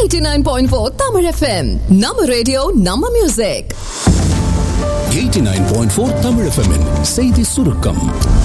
89.4 Tamil FM நம்ம radio நம்ம music 89.4 Tamil FM -இன் செய்தி சுருக்கம்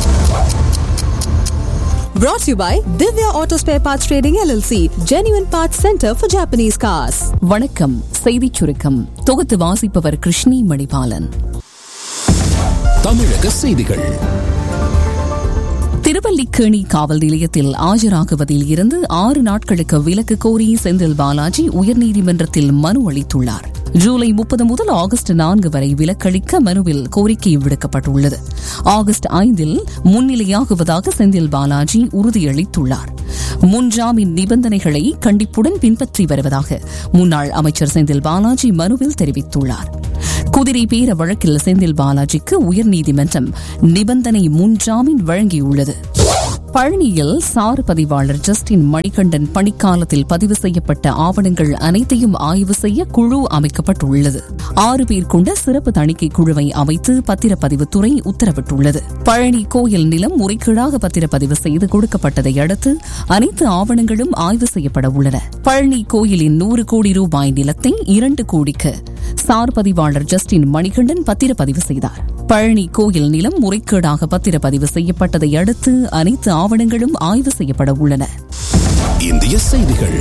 Brought to you by Divya Auto Spare Parts Trading LLC, Genuine Parts Center for Japanese Cars. வணக்கம் செய்திச் சுருக்கம் தொகுத்து வாசிப்பவர் கிருஷ்ணி மணிபாலன் தமிழக செய்திகள் திருவல்லிக்கேணி காவல் நிலையத்தில் ஆஜராகுவதில் இருந்து ஆறு நாட்களுக்கு விலக்கு கோரி செந்தில் பாலாஜி உயர்நீதிமன்றத்தில் மனு அளித்துள்ளார் ஜூலை முப்பது முதல் ஆகஸ்ட் நான்கு வரை விலக்களிக்க மனுவில் கோரிக்கை விடுக்கப்பட்டுள்ளது ஆகஸ்ட் ஐந்தில் முன்னிலையாகுவதாக செந்தில் பாலாஜி உறுதியளித்துள்ளார் முன்ஜாமீன் நிபந்தனைகளை கண்டிப்புடன் பின்பற்றி வருவதாக முன்னாள் அமைச்சர் செந்தில் பாலாஜி மனுவில் தெரிவித்துள்ளார் குதிரை பேர வழக்கில் செந்தில் பாலாஜிக்கு உயர்நீதிமன்றம் நிபந்தனை முன்ஜாமீன் வழங்கியுள்ளது பழனியில் சார் பதிவாளர் ஜஸ்டின் மணிகண்டன் பணிக்காலத்தில் பதிவு செய்யப்பட்ட ஆவணங்கள் அனைத்தையும் ஆய்வு செய்ய குழு அமைக்கப்பட்டுள்ளது ஆறு பேர் கொண்ட சிறப்பு தணிக்கை குழுவை அமைத்து பத்திரப்பதிவுத்துறை உத்தரவிட்டுள்ளது பழனி கோயில் நிலம் முறைகேடாக பத்திரப்பதிவு செய்து கொடுக்கப்பட்டதை அடுத்து அனைத்து ஆவணங்களும் ஆய்வு செய்யப்பட உள்ளன பழனி கோயிலின் நூறு கோடி ரூபாய் நிலத்தை இரண்டு கோடிக்கு சார் பதிவாளர் ஜஸ்டின் மணிகண்டன் பத்திரப்பதிவு செய்தார் பழனி கோயில் நிலம் முறைகேடாக பத்திரப்பதிவு செய்யப்பட்டதை அடுத்து அனைத்து ஆவணங்களும் ஆய்வு செய்யப்பட உள்ளன இந்திய செய்திகள்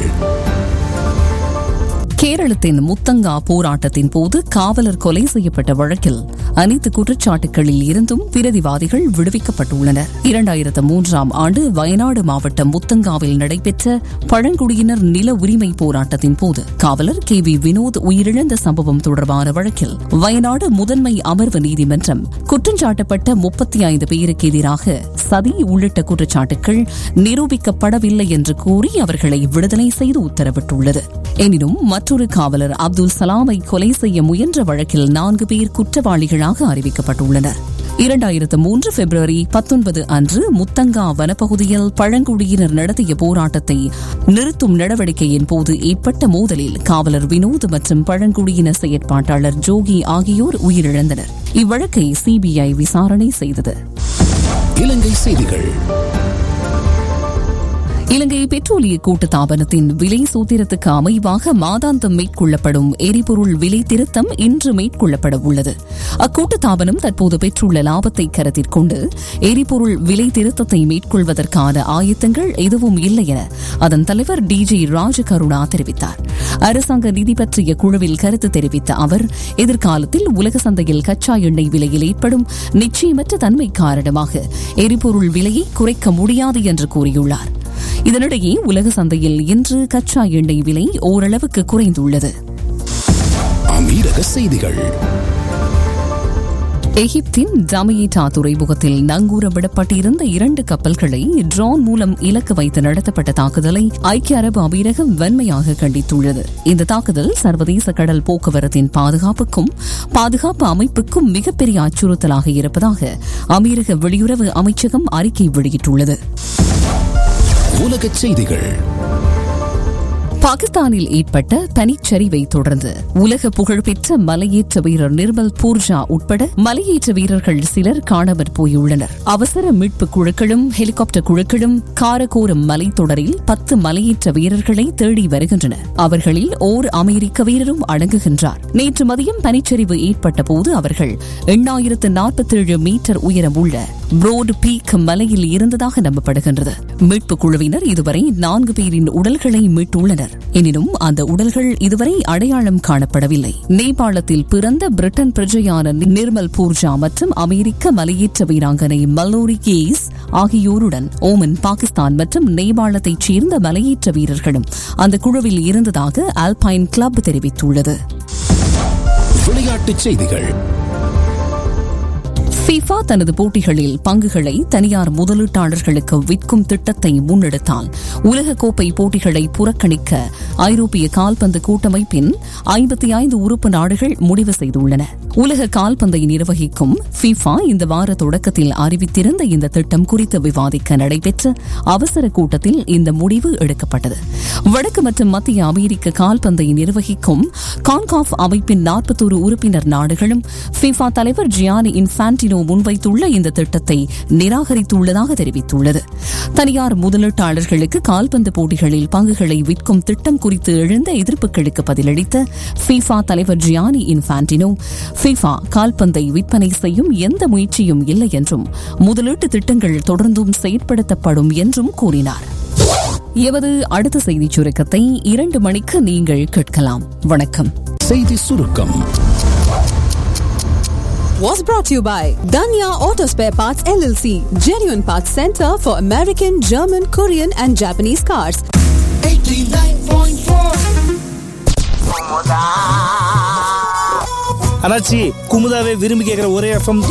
கேரளத்தின் முத்தங்கா போராட்டத்தின் போது காவலர் கொலை செய்யப்பட்ட வழக்கில் அனைத்து குற்றச்சாட்டுகளில் இருந்தும் பிரதிவாதிகள் விடுவிக்கப்பட்டுள்ளனர் இரண்டாயிரத்து மூன்றாம் ஆண்டு வயநாடு மாவட்டம் முத்தங்காவில் நடைபெற்ற பழங்குடியினர் நில உரிமை போராட்டத்தின் போது காவலர் கே வி வினோத் உயிரிழந்த சம்பவம் தொடர்பான வழக்கில் வயநாடு முதன்மை அமர்வு நீதிமன்றம் குற்றஞ்சாட்டப்பட்ட முப்பத்தி ஐந்து பேருக்கு எதிராக சதி உள்ளிட்ட குற்றச்சாட்டுகள் நிரூபிக்கப்படவில்லை என்று கூறி அவர்களை விடுதலை செய்து உத்தரவிட்டுள்ளது எனினும் மற்றொரு காவலர் அப்துல் சலாமை கொலை செய்ய முயன்ற வழக்கில் நான்கு பேர் குற்றவாளிகளாக அறிவிக்கப்பட்டுள்ளனர் இரண்டாயிரத்து மூன்று பிப்ரவரி பத்தொன்பது அன்று முத்தங்கா வனப்பகுதியில் பழங்குடியினர் நடத்திய போராட்டத்தை நிறுத்தும் நடவடிக்கையின் போது ஏற்பட்ட மோதலில் காவலர் வினோத் மற்றும் பழங்குடியின செயற்பாட்டாளர் ஜோகி ஆகியோர் உயிரிழந்தனர் இவ்வழக்கை சிபிஐ விசாரணை செய்தது இலங்கை செய்திகள் இலங்கை பெட்ரோலிய கூட்டுத்தாபனத்தின் விலை சூத்திரத்துக்கு அமைவாக மாதாந்தம் மேற்கொள்ளப்படும் எரிபொருள் விலை திருத்தம் இன்று மேற்கொள்ளப்பட உள்ளது அக்கூட்டுத்தாபனம் தற்போது பெற்றுள்ள லாபத்தை கருத்தில் கொண்டு எரிபொருள் விலை திருத்தத்தை மேற்கொள்வதற்கான ஆயத்தங்கள் எதுவும் இல்லை என அதன் தலைவர் டி ஜே ராஜகருணா தெரிவித்தார் அரசாங்க நிதி பற்றிய குழுவில் கருத்து தெரிவித்த அவர் எதிர்காலத்தில் உலக சந்தையில் கச்சா எண்ணெய் விலையில் ஏற்படும் நிச்சயமற்ற தன்மை காரணமாக எரிபொருள் விலையை குறைக்க முடியாது என்று கூறியுள்ளார் இதனிடையே உலக சந்தையில் இன்று கச்சா எண்ணெய் விலை ஓரளவுக்கு குறைந்துள்ளது அமீரக செய்திகள் எகிப்தின் ஜமயேட்டா துறைமுகத்தில் நங்கூர விடப்பட்டிருந்த இரண்டு கப்பல்களை ட்ரோன் மூலம் இலக்கு வைத்து நடத்தப்பட்ட தாக்குதலை ஐக்கிய அரபு அமீரகம் வன்மையாக கண்டித்துள்ளது இந்த தாக்குதல் சர்வதேச கடல் போக்குவரத்தின் பாதுகாப்புக்கும் பாதுகாப்பு அமைப்புக்கும் மிகப்பெரிய அச்சுறுத்தலாக இருப்பதாக அமீரக வெளியுறவு அமைச்சகம் அறிக்கை வெளியிட்டுள்ளது உலக செய்திகள் பாகிஸ்தானில் ஏற்பட்ட பனிச்சரிவை தொடர்ந்து உலக புகழ்பெற்ற மலையேற்ற வீரர் நிர்மல் பூர்ஜா உட்பட மலையேற்ற வீரர்கள் சிலர் காணாமற் போயுள்ளனர் அவசர மீட்பு குழுக்களும் ஹெலிகாப்டர் குழுக்களும் காரகோரம் மலைத்தொடரில் பத்து மலையேற்ற வீரர்களை தேடி வருகின்றனர் அவர்களில் ஓர் அமெரிக்க வீரரும் அடங்குகின்றார் நேற்று மதியம் பனிச்சரிவு ஏற்பட்ட போது அவர்கள் எண்ணாயிரத்து நாற்பத்தேழு மீட்டர் உயரம் உள்ள புரோட் பீக் மலையில் இருந்ததாக நம்பப்படுகின்றது மீட்பு குழுவினர் இதுவரை நான்கு பேரின் உடல்களை மீட்டுள்ளனர் எனினும் அந்த உடல்கள் இதுவரை அடையாளம் காணப்படவில்லை நேபாளத்தில் பிறந்த பிரிட்டன் பிரஜையான நிர்மல் பூர்ஜா மற்றும் அமெரிக்க மலையேற்ற வீராங்கனை மல்லோரி கேஸ் ஆகியோருடன் ஓமன் பாகிஸ்தான் மற்றும் நேபாளத்தைச் சேர்ந்த மலையேற்ற வீரர்களும் அந்த குழுவில் இருந்ததாக ஆல்பைன் கிளப் தெரிவித்துள்ளது விளையாட்டுச் செய்திகள் ஃபிஃபா தனது போட்டிகளில் பங்குகளை தனியார் முதலீட்டாளர்களுக்கு விற்கும் திட்டத்தை முன்னெடுத்தால் உலகக்கோப்பை போட்டிகளை புறக்கணிக்க ஐரோப்பிய கால்பந்து கூட்டமைப்பின் ஐம்பத்தி ஐந்து உறுப்பு நாடுகள் முடிவு செய்துள்ளன உலக கால்பந்தை நிர்வகிக்கும் ஃபிஃபா இந்த வார தொடக்கத்தில் அறிவித்திருந்த இந்த திட்டம் குறித்து விவாதிக்க நடைபெற்ற அவசர கூட்டத்தில் இந்த முடிவு எடுக்கப்பட்டது வடக்கு மற்றும் மத்திய அமெரிக்க கால்பந்தை நிர்வகிக்கும் கான்காஃப் அமைப்பின் நாற்பத்தோரு உறுப்பினர் நாடுகளும் ஃபிஃபா தலைவர் ஜியானி இன்ஃபான்டினோ இன்ஃபான்டினோ முன்வைத்துள்ள இந்த திட்டத்தை நிராகரித்துள்ளதாக தெரிவித்துள்ளது தனியார் முதலீட்டாளர்களுக்கு கால்பந்து போட்டிகளில் பங்குகளை விற்கும் திட்டம் குறித்து எழுந்த எதிர்ப்புகளுக்கு பதிலளித்த ஃபீஃபா தலைவர் ஜியானி இன்ஃபான்டினோ ஃபீஃபா கால்பந்தை விற்பனை செய்யும் எந்த முயற்சியும் இல்லை என்றும் முதலீட்டு திட்டங்கள் தொடர்ந்தும் செயற்படுத்தப்படும் என்றும் கூறினார் எவது அடுத்த செய்திச் சுருக்கத்தை இரண்டு மணிக்கு நீங்கள் கேட்கலாம் வணக்கம் செய்தி சுருக்கம் Was brought to you by Danya Auto Spare Parts LLC, genuine parts center for American, German, Korean, and Japanese cars. அண்ணாச்சி குமுதாவே விரும்பி கேட்குற ஒரே எஃப்எம்